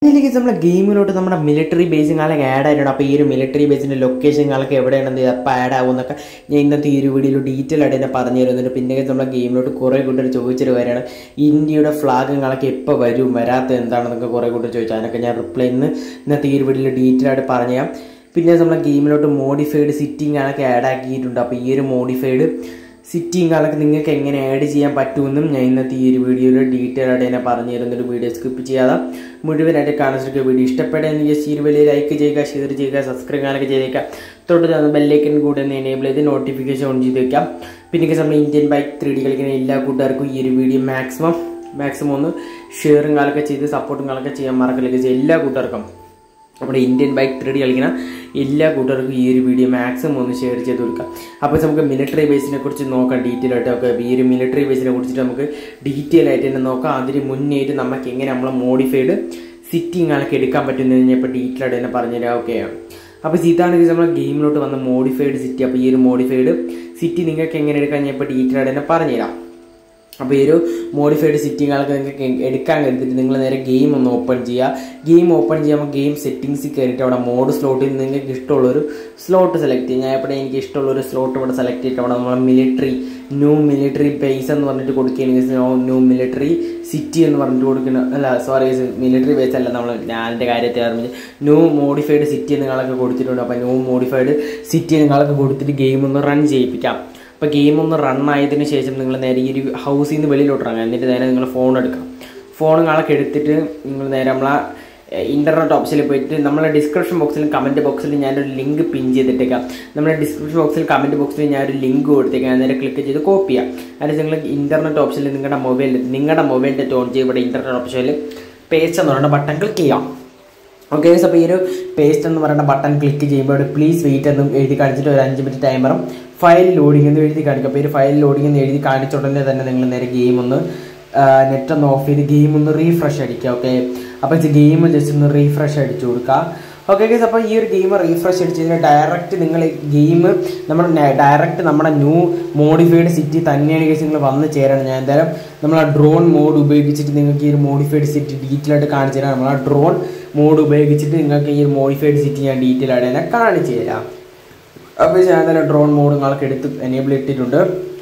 ഇതിലേക്ക് നമ്മളെ ഗെയിമിലോട്ട് നമ്മുടെ മിലിറ്ററി ബേസും കാലൊക്കെ ആഡ് ആയിട്ടുണ്ട് അപ്പോൾ ഈ ഒരു മിലിറ്ററി ബേസിൻ്റെ ലൊക്കേഷൻ കാലൊക്കെ എവിടെയാണെന്ന് എപ്പോൾ ആഡ് ആവുമെന്നൊക്കെ ഞാൻ ഇന്നത്തെ ഈ ഒരു വീഡിയോയിൽ ഡീറ്റെയിൽ ആയിട്ട് തന്നെ പറഞ്ഞു തരുന്നുണ്ട് പിന്നെ നമ്മളെ ഗെയിമിലോട്ട് കുറേ കൂട്ടർ ചോദിച്ചിട്ട് വരികയാണ് ഇന്ത്യയുടെ ഫ്ലാഗും കാലൊക്കെ എപ്പോൾ വരും വരാത്ത എന്താണെന്നൊക്കെ കുറേ കൂട്ടർ ചോദിച്ചു അതിനൊക്കെ ഞാൻ റിപ്ലൈ ഇന്ന് ഇന്നത്തെ ഈ ഒരു വീഡിയോയിൽ ഡീറ്റെയിൽ ആയിട്ട് പറഞ്ഞു തരാം പിന്നെ നമ്മളെ ഗെയിമിലോട്ട് മോഡിഫൈഡ് സിറ്റിംഗ് കാലൊക്കെ ആഡ് ആക്കിയിട്ടുണ്ട് അപ്പോൾ ഈ ഒരു മോഡിഫൈഡ് സിറ്റിയും കാലൊക്കെ നിങ്ങൾക്ക് എങ്ങനെ ആഡ് ചെയ്യാൻ പറ്റുമെന്നും ഞാൻ ഇന്നത്തെ ഈ ഒരു വീഡിയോയിൽ ഡീറ്റെയിൽ ആയിട്ട് തന്നെ പറഞ്ഞു തരുന്നൊരു വീഡിയോ സ്കിപ്പ് ചെയ്യാതെ മുഴുവനായിട്ട് കാണാൻ ശ്രമിക്കുക വീഡിയോ ഇഷ്ടപ്പെടുകയെന്ന് ജസ്റ്റ് ഈ വലിയ ലൈക്ക് ചെയ്യുക ഷെയർ ചെയ്യുക സബ്സ്ക്രൈബ് കാലൊക്കെ ചെയ്തേക്കുക തൊട്ട് തന്ന ബെല്ലൈക്കൻ കൂടെ ഒന്ന് എനേബിൾ ചെയ്ത് നോട്ടിഫിക്കേഷൻ ഓൺ ചെയ്ത് വെക്കാം പിന്നെ നമ്മൾ ഇന്ത്യൻ ബൈക്ക് ത്രീ ഡി കളിക്കുന്ന എല്ലാ കൂട്ടുകാർക്കും ഈ ഒരു വീഡിയോ മാക്സിമം മാക്സിമം ഒന്ന് ഷെയറും കാലൊക്കെ ചെയ്ത് സപ്പോർട്ടും കാലൊക്കെ ചെയ്യാൻ മറക്കില്ല എല്ലാ കൂട്ടുകാർക്കും നമ്മുടെ ഇന്ത്യൻ ബൈക്ക് ത്രീ ഡി കളിക്കുന്ന എല്ലാ കൂട്ടുകാർക്കും ഈ ഒരു വീഡിയോ മാക്സിമം ഒന്ന് ഷെയർ ചെയ്ത് കൊടുക്കാം അപ്പോൾ നമുക്ക് മിലിറ്ററി ബേസിനെ കുറിച്ച് നോക്കാം ഡീറ്റെയിൽ ആയിട്ട് ഒക്കെ ഈ ഒരു മിലിറ്ററി ബേസിനെ കുറിച്ചിട്ട് നമുക്ക് ഡീറ്റെയിൽ ആയിട്ട് തന്നെ നോക്കാം അതിന് മുന്നേറ്റ് നമുക്ക് എങ്ങനെ നമ്മൾ മോഡിഫൈഡ് സിറ്റിംഗ് ആളൊക്കെ എടുക്കാൻ പറ്റുന്നതിനെ ഇപ്പോൾ ഡീറ്റെയിൽ ആയിട്ട് തന്നെ പറഞ്ഞുതരാം ഓക്കെ അപ്പോൾ ഇതാണ് നമ്മൾ ഗെയിമിലോട്ട് വന്ന മോഡിഫൈഡ് സിറ്റി അപ്പോൾ ഈ ഒരു മോഡിഫൈഡ് സിറ്റി നിങ്ങൾക്ക് എങ്ങനെ എടുക്കാൻ ഞാൻ ഇപ്പോൾ ഡീറ്റെയിൽ ആയിട്ട് തന്നെ പറഞ്ഞുതരാം അപ്പോൾ ഈ ഒരു മോഡിഫൈഡ് സിറ്റിങ്ങുകളൊക്കെ നിങ്ങൾക്ക് എടുക്കാൻ കരുതിയിട്ട് നിങ്ങൾ നേരെ ഗെയിം ഒന്ന് ഓപ്പൺ ചെയ്യുക ഗെയിം ഓപ്പൺ ചെയ്യുമ്പോൾ ഗെയിം സെറ്റിങ്സിൽ കയറിയിട്ട് അവിടെ മോഡ് സ്ലോട്ടിൽ നിങ്ങൾക്ക് ഇഷ്ടമുള്ളൊരു സ്ലോട്ട് സെലക്ട് ചെയ്യുക ഞാൻ ഇവിടെ എനിക്ക് ഇഷ്ടമുള്ളൊരു സ്ലോട്ട് ഇവിടെ സെലക്ട് ചെയ്തിട്ട് അവിടെ നമ്മൾ മിലിറ്ററി ന്യൂ മിലിറ്ററി ബേസ് എന്ന് പറഞ്ഞിട്ട് കൊടുക്കുകയാണെങ്കിൽ ന്യൂ മിലിറ്ററി സിറ്റി എന്ന് പറഞ്ഞിട്ട് കൊടുക്കുന്ന അല്ല സോറി മിലിറ്ററി ബേസ് അല്ല നമ്മൾ ഞാൻ എൻ്റെ കാര്യത്തെ ആരംഭിച്ച് ന്യൂ മോഡിഫൈഡ് സിറ്റി നിങ്ങളൊക്കെ കൊടുത്തിട്ടുണ്ട് അപ്പോൾ ന്യൂ മോഡിഫൈഡ് സിറ്റി നിങ്ങളൊക്കെ കൊടുത്തിട്ട് ഗെയിം ഒന്ന് റൺ ചെയ്യിപ്പിക്കാം അപ്പോൾ ഗെയിം ഒന്ന് റൺ ആയതിനു ശേഷം നിങ്ങൾ നേരെ ഈ ഒരു ഹൗസിൽ നിന്ന് വെളിയിലോട്ട് ഇറങ്ങാം എന്നിട്ട് നേരെ നിങ്ങൾ ഫോൺ എടുക്കാം ഫോൺ നിങ്ങളൊക്കെ എടുത്തിട്ട് നിങ്ങൾ നേരെ നമ്മളെ ഇൻ്റർനെറ്റ് ഓപ്ഷനിൽ പോയിട്ട് നമ്മളെ ഡിസ്ക്രിപ്ഷൻ ബോക്സിലും കമൻറ്റ് ബോക്സിലും ഞാനൊരു ലിങ്ക് പിൻ ചെയ്തിട്ടേക്കാം നമ്മുടെ ഡിസ്ക്രിപ്ഷൻ ബോക്സിൽ കമൻറ്റ് ബോക്സിൽ ഞാനൊരു ലിങ്ക് കൊടുത്തേക്കാം നേരെ ക്ലിക്ക് ചെയ്ത് കോപ്പി ചെയ്യാം അതിന് നിങ്ങൾ ഇൻ്റർനെറ്റ് ഓപ്ഷനിൽ നിങ്ങളുടെ മൊബൈലിൽ നിങ്ങളുടെ മൊബൈലിൻ്റെ ടോൺ ചെയ്ത് ഇവിടെ ഇൻ്റർനെറ്റ് ഓപ്ഷനിൽ പേസ്റ്റ് എന്ന് പറയുന്ന ബട്ടൺ ക്ലിക്ക് ചെയ്യാം ഓക്കെ അപ്പോൾ ഈ ഒരു പേസ്റ്റ് എന്ന് പറയുന്ന ബട്ടൺ ക്ലിക്ക് ചെയ്യുമ്പോൾ പ്ലീസ് വെയിറ്റ് എന്നും എഴുതി കാണിച്ചിട്ട് ഒരു അഞ്ച് മിനിറ്റ് ടൈമറും ഫയൽ ലോഡിംഗ് എന്ന് എഴുതി കാണിക്കും അപ്പോൾ ഈ ഒരു ഫയൽ ലോഡിംഗ് എന്ന് എഴുതി കാണിച്ച ഉടനെ തന്നെ നിങ്ങൾ നേരെ ഗെയിം ഒന്ന് നെറ്റ് ഒന്ന് ഓഫ് ചെയ്ത് ഗെയിം ഒന്ന് റീഫ്രഷ് അടിക്കുക ഓക്കെ അപ്പോൾ ഗെയിം ജസ്റ്റ് ഒന്ന് റീഫ്രഷ് അടിച്ചു കൊടുക്കുക ഓക്കെ ഗൈസ് അപ്പോൾ ഈ ഒരു ഗെയിം റീഫ്രഷ് അടിച്ച് കഴിഞ്ഞാൽ ഡയറക്റ്റ് നിങ്ങൾ ഗെയിം നമ്മൾ ഡയറക്റ്റ് നമ്മുടെ ന്യൂ മോഡിഫൈഡ് സിറ്റി തന്നെയാണ് ഗൈസ് നിങ്ങൾ വന്ന് ചേരണം ഞാൻ എന്തായാലും നമ്മൾ ആ ഡ്രോൺ മോഡ് ഉപയോഗിച്ചിട്ട് നിങ്ങൾക്ക് ഈ ഒരു മോഡിഫൈഡ് സിറ്റി ഡീറ്റെയിൽ ആയിട്ട് കാണിച്ചു തരാം നമ്മൾ ആ ഡ്രോൺ മോഡ് ഉപയോഗിച്ചിട്ട് നിങ്ങൾക്ക് ഈ ഒരു മോഡിഫൈഡ് സിറ്റി ഞാൻ ഡീറ്റെയിൽ ആയിട്ട് തന്നെ കാണിച്ചു തരാം അപ്പോൾ ഞാൻ തന്നെ ഡ്രോൺ മോഡ് നിങ്ങൾക്ക് എടുത്ത് എനേബിൾ ഇട്ടിട്ടുണ്ട്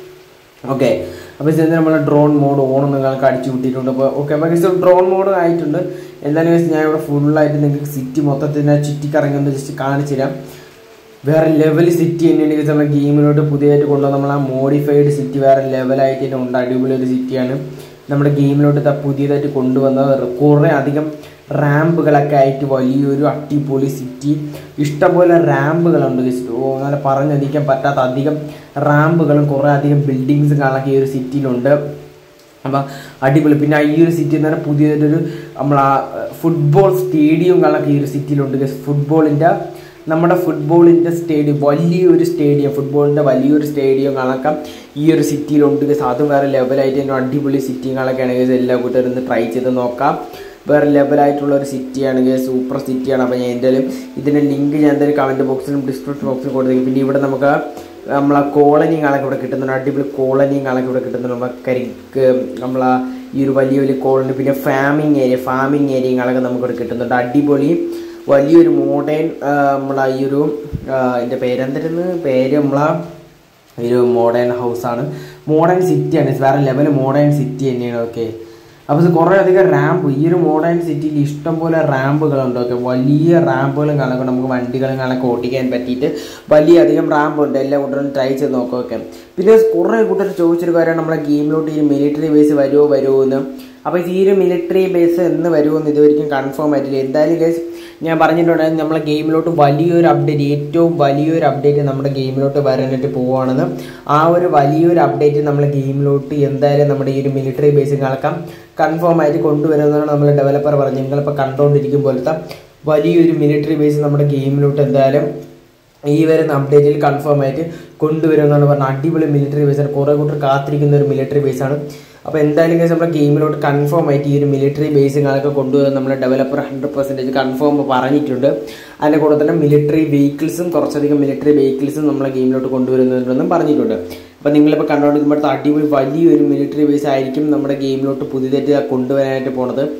ഓക്കെ അപ്പോൾ ഇത് നമ്മൾ ഡ്രോൺ മോഡ് ഓൺ നിങ്ങൾക്ക് അടിച്ചു വിട്ടിട്ടുണ്ട് അപ്പോൾ ഓക്കെ അപ്പോൾ ഡ്രോൺ മോഡ് ആയിട്ടുണ്ട് എന്തായാലും ഞാൻ ഇവിടെ ഫുള്ളായിട്ട് നിങ്ങൾക്ക് സിറ്റി മൊത്തത്തിൽ ചുറ്റിക്കറങ്ങി ഒന്ന് ജസ്റ്റ് കാണിച്ചു തരാം വേറെ ലെവൽ സിറ്റി തന്നെയാണ് നമ്മുടെ ഗെയിമിലോട്ട് പുതിയതായിട്ട് കൊണ്ടുവന്ന നമ്മൾ ആ മോഡിഫൈഡ് സിറ്റി വേറെ ലെവലായിട്ട് തന്നെ ഉണ്ട് അടിപൊളി ഒരു സിറ്റിയാണ് നമ്മുടെ ഗെയിമിലോട്ട് പുതിയതായിട്ട് കൊണ്ടുവന്ന കുറേ അധികം റാമ്പുകളൊക്കെ ആയിട്ട് വലിയൊരു അടിപൊളി സിറ്റി ഇഷ്ടംപോലെ റാമ്പുകളുണ്ട് ഓ അങ്ങനെ പറഞ്ഞധികം പറ്റാത്ത അധികം റാമ്പുകളും കുറേ അധികം ബിൽഡിങ്സും കാണാൻ ഈ ഒരു സിറ്റിയിലുണ്ട് അപ്പം അടിപൊളി പിന്നെ ഈ ഒരു സിറ്റി എന്ന് പറഞ്ഞാൽ പുതിയതൊരു നമ്മൾ ആ ഫുട്ബോൾ സ്റ്റേഡിയം കാണാൻ ഈ ഒരു സിറ്റിയിലുണ്ട് ഫുട്ബോളിൻ്റെ നമ്മുടെ ഫുട്ബോളിൻ്റെ സ്റ്റേഡിയം വലിയൊരു സ്റ്റേഡിയം ഫുട്ബോളിൻ്റെ വലിയൊരു സ്റ്റേഡിയം കാണാം ഈ ഒരു സിറ്റിയിലുണ്ട് അതും വേറെ ലെവലായിട്ട് തന്നെ അടിപൊളി സിറ്റികളൊക്കെ ആണെങ്കിൽ എല്ലാ കൂട്ടരും ഒന്ന് ട്രൈ ചെയ്ത് നോക്കാം വേറെ ലെവലായിട്ടുള്ള ഒരു സിറ്റിയാണെങ്കിൽ സൂപ്പർ സിറ്റിയാണ് അപ്പോൾ ഞാൻ എന്തായാലും ഇതിൻ്റെ ലിങ്ക് ഞാൻ എന്തായാലും കമൻറ്റ് ബോക്സിലും ഡിസ്ക്രിപ്ഷൻ ബോക്സിലും കൊടുത്തേക്കും പിന്നെ ഇവിടെ നമുക്ക് നമ്മളെ കോളനി കാണൊക്കെ ഇവിടെ കിട്ടുന്നുണ്ട് അടിപൊളി കോളനി കാണൊക്കെ ഇവിടെ കിട്ടുന്നുണ്ട് നമ്മളെ കരിക്ക് നമ്മളെ ഈ ഒരു വലിയ വലിയ കോളനി പിന്നെ ഫാമിങ് ഏരിയ ഫാമിങ് ഏരിയയും കാണൊക്കെ നമുക്കിവിടെ കിട്ടുന്നുണ്ട് അടിപൊളി വലിയൊരു മോഡേൺ നമ്മളെ ഈ ഒരു അതിൻ്റെ പേരെന്തായിരുന്നു പേര് നമ്മളെ ഒരു മോഡേൺ ഹൗസാണ് മോഡേൺ സിറ്റിയാണ് വേറെ ലെവൽ മോഡേൺ സിറ്റി തന്നെയാണ് ഓക്കെ അപ്പോൾ ഇത് കുറേ അധികം റാമ്പ് ഈ ഒരു മോഡേൺ സിറ്റിയിൽ ഇഷ്ടംപോലെ റാമ്പുകളുണ്ട് ഓക്കെ വലിയ റാമ്പുകളും കാണാൻ നമുക്ക് വണ്ടികളും കാണാൻ ഓട്ടിക്കാൻ പറ്റിയിട്ട് വലിയ അധികം റാമ്പുണ്ട് എല്ലാ കൂട്ടരും ട്രൈ ചെയ്ത് നോക്കാം ഓക്കെ പിന്നെ കുറേ കൂട്ടർ ചോദിച്ചൊരു കാര്യമാണ് നമ്മളെ ഗെയിമിലോട്ട് ഈ മിലിറ്ററി ബേസ് വരുമോ വരുമോ എന്ന് അപ്പോൾ ഈ ഒരു മിലിറ്ററി ബേസ് എന്ന് വരുമെന്ന് ഇതുവരെയും കൺഫേം ആയിട്ടില്ല എന്തായാലും ഗൈസ് ഞാൻ പറഞ്ഞിട്ടുണ്ടായിരുന്നു നമ്മളെ ഗെയിമിലോട്ട് വലിയൊരു അപ്ഡേറ്റ് ഏറ്റവും വലിയൊരു അപ്ഡേറ്റ് നമ്മുടെ ഗെയിമിലോട്ട് വരാനായിട്ട് പോവുകയാണെന്ന് ആ ഒരു വലിയൊരു അപ്ഡേറ്റ് നമ്മളെ ഗെയിമിലോട്ട് എന്തായാലും നമ്മുടെ ഈ ഒരു മിലിറ്ററി ബേസ് കളക്കാം കൺഫേം ആയിട്ട് കൊണ്ടുവരുന്നതാണ് നമ്മൾ ഡെവലപ്പർ പറഞ്ഞത് നിങ്ങളിപ്പോൾ കണ്ടുകൊണ്ടിരിക്കും പോലത്തെ വലിയൊരു മിലിറ്ററി ബേസ് നമ്മുടെ ഗെയിമിലോട്ട് എന്തായാലും ഈ വരുന്ന അപ്ഡേറ്റിൽ കൺഫേം ആയിട്ട് കൊണ്ടുവരുമെന്നാണ് പറഞ്ഞത് അടിപൊളി മിലിറ്ററി ബേസാണ് കുറേ കൂട്ടർ കാത്തിരിക്കുന്ന ഒരു മിലിറ്ററി ബേസാണ് അപ്പോൾ എന്തായാലും കേസ് നമ്മുടെ ഗെയിമിലോട്ട് കൺഫേം ആയിട്ട് ഈ ഒരു മിലിറ്ററി ബേസുകളൊക്കെ കൊണ്ടുവന്ന് നമ്മുടെ ഡെവലപ്പർ ഹൺഡ്രഡ് പെർസെൻറ്റേജ് കൺഫേം പറഞ്ഞിട്ടുണ്ട് അതിൻ്റെ കൂടെ തന്നെ മിലിറ്ററി വെഹിക്കിൾസും കുറച്ചധികം മിലിറ്ററി വെഹിക്കിൾസും നമ്മളെ ഗെയിമിലോട്ട് കൊണ്ടുവരുന്നുണ്ടെന്നും പറഞ്ഞിട്ടുണ്ട് അപ്പോൾ നിങ്ങളിപ്പോൾ കണ്ടുകൊണ്ടിരിക്കുമ്പോഴത്തെ അടിപൊളി വലിയൊരു മിലിറ്ററി ബേസ് ആയിരിക്കും നമ്മുടെ ഗെയിമിലോട്ട് പുതിയതായിട്ട് കൊണ്ടുവരാനായിട്ട് പോണത്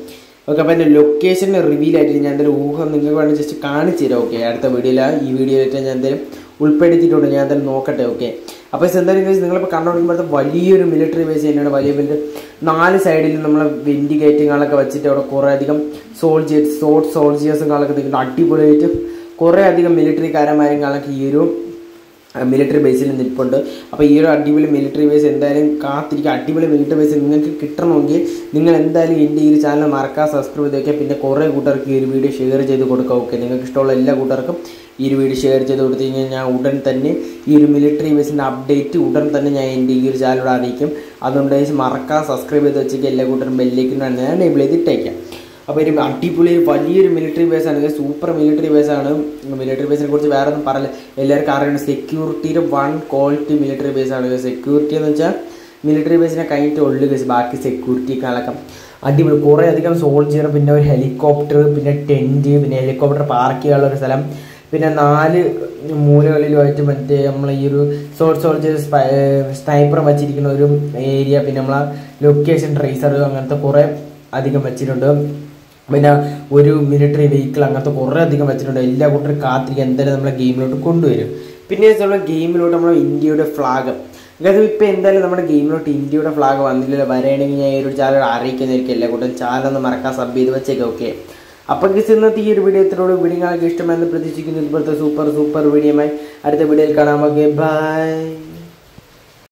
ഓക്കെ അപ്പോൾ എൻ്റെ ലൊക്കേഷൻ റിവീൽ ആയിട്ട് ഞാൻ എന്തായാലും ഊഹം നിങ്ങൾക്ക് വേണ്ടി ജസ്റ്റ് കാണിച്ചു തരാം ഓക്കെ അടുത്ത വീഡിയോയിൽ ഈ വീഡിയോയിലായിട്ട് ഞാൻ എന്തായാലും ഉൾപ്പെടുത്തിയിട്ടുണ്ട് ഞാൻ എന്തായാലും നോക്കട്ടെ ഓക്കെ അപ്പോൾ എന്തായാലും guys നിങ്ങളിപ്പോൾ കണ്ടുകൊണ്ടിരിക്കുമ്പോഴത്തെ വലിയൊരു മിലിറ്ററി ബേസ് തന്നെയാണ് വലിയ വലിയ നാല് സൈഡിൽ നമ്മൾ വെൻറ്റിഗേറ്റിങ്ങുകളൊക്കെ വെച്ചിട്ട് അവിടെ കുറേ അധികം സോൾജിയേഴ്സ് സോട്ട് സോൾജിയേഴ്സും കാലൊക്കെ നിൽക്കുന്നു അടിപൊളിയായിട്ട് കുറേ അധികം മിലിറ്ററിക്കാരന്മാരും കാലൊക്കെ ഈ ഒരു മിലിറ്ററി ബേസിൽ നിൽപ്പുണ്ട് അപ്പോൾ ഈ ഒരു അടിപൊളി മിലിറ്ററി ബേസ് എന്തായാലും കാത്തിരിക്കുക അടിപൊളി മിലിറ്ററി ബേസ് നിങ്ങൾക്ക് കിട്ടണമെങ്കിൽ നിങ്ങൾ എന്തായാലും എൻ്റെ ഈ ഒരു ചാനൽ മറക്കാൻ സബ്സ്ക്രൈബ് ചെയ്ത് വയ്ക്കുക പിന്നെ കുറേ കൂട്ടർക്ക് ഈ ഒരു വീഡിയോ ഷെയർ ചെയ്ത് കൊടുക്കുക ഓക്കെ നിങ്ങൾക്ക് ഇഷ്ടമുള്ള എല്ലാ കൂട്ടർക്കും ഈ ഒരു വീഡിയോ ഷെയർ ചെയ്ത് കൊടുത്തു കഴിഞ്ഞാൽ ഞാൻ ഉടൻ തന്നെ ഈ ഒരു മിലിറ്ററി ബേസിൻ്റെ അപ്ഡേറ്റ് ഉടൻ തന്നെ ഞാൻ എൻ്റെ ഈ ഒരു ചാനലോട് അറിയിക്കും അതുകൊണ്ട് മറക്കാൻ സബ്സ്ക്രൈബ് ചെയ്ത് വെച്ചേക്ക് എല്ലാ കൂട്ടരും ബെല്ലേക്കിനാണ് ഞാൻ എനേബിൾ ചെയ്തിട്ടേക്കാം അപ്പോൾ ഒരു അടിപൊളി വലിയൊരു മിലിറ്ററി ബേസാണ് ഇത് സൂപ്പർ മിലിറ്ററി ബേസാണ് മിലിറ്ററി ബേസിനെ കുറിച്ച് വേറെ ഒന്നും പറയില്ല എല്ലാവർക്കും അറിയണം സെക്യൂരിറ്റിയുടെ വൺ ക്വാളിറ്റി മിലിറ്ററി ബേസാണ് സെക്യൂരിറ്റി എന്ന് വെച്ചാൽ മിലിറ്ററി ബേസിനെ കഴിഞ്ഞിട്ട് ഉള്ളു കേസ് ബാക്കി സെക്യൂരിറ്റി കാലൊക്കെ അടിപൊളി കുറേ അധികം സോൾജിയർ പിന്നെ ഒരു ഹെലികോപ്റ്റർ പിന്നെ ടെൻറ്റ് പിന്നെ ഹെലികോപ്റ്റർ പാർക്ക് ചെയ്യാനുള്ള ഒരു സ്ഥലം പിന്നെ നാല് മൂലകളിലുമായിട്ട് മറ്റേ നമ്മൾ ഈ ഒരു സോൾ സോൾജർ സ്നൈപ്പർ വെച്ചിരിക്കുന്ന ഒരു ഏരിയ പിന്നെ നമ്മളെ ലൊക്കേഷൻ ട്രേസർ അങ്ങനത്തെ കുറേ അധികം വെച്ചിട്ടുണ്ട് പിന്നെ ഒരു മിലിറ്ററി വെഹിക്കിൾ അങ്ങനത്തെ കുറേ അധികം വെച്ചിട്ടുണ്ട് എല്ലാ കൂട്ടരും കാത്തിരിക്കുക എന്തായാലും നമ്മളെ ഗെയിമിലോട്ട് കൊണ്ടുവരും പിന്നെ നമ്മളെ ഗെയിമിലോട്ട് നമ്മളെ ഇന്ത്യയുടെ ഫ്ലാഗ് അതായത് ഇപ്പോൾ എന്തായാലും നമ്മുടെ ഗെയിമിലോട്ട് ഇന്ത്യയുടെ ഫ്ലാഗ് വന്നില്ലല്ലോ വരണമെങ്കിൽ ഞാൻ ഈ ഒരു ചാനൽ അറിയിക്കുന്നതായിരിക്കും എല്ലാ കൂട്ടം ചാനൽ ഒന്ന് മറക്കാൻ സബ് ചെയ്ത് വെച്ചേക്കാം ഓക്കെ അപ്പോൾ ഗിസ് ഇന്നത്തെ ഈ ഒരു വീഡിയോ ഇത്രയോട് വീഡിയോ നിങ്ങൾക്ക് ഇഷ്ടമെന്ന് പ്രതീക്ഷിക്കുന്നു ഇപ്പോഴത്തെ സൂപ്പർ സൂപ്പർ വീഡിയോയുമായി അടുത്ത വീഡിയോയിൽ കാണാം ഓക്കെ ബൈ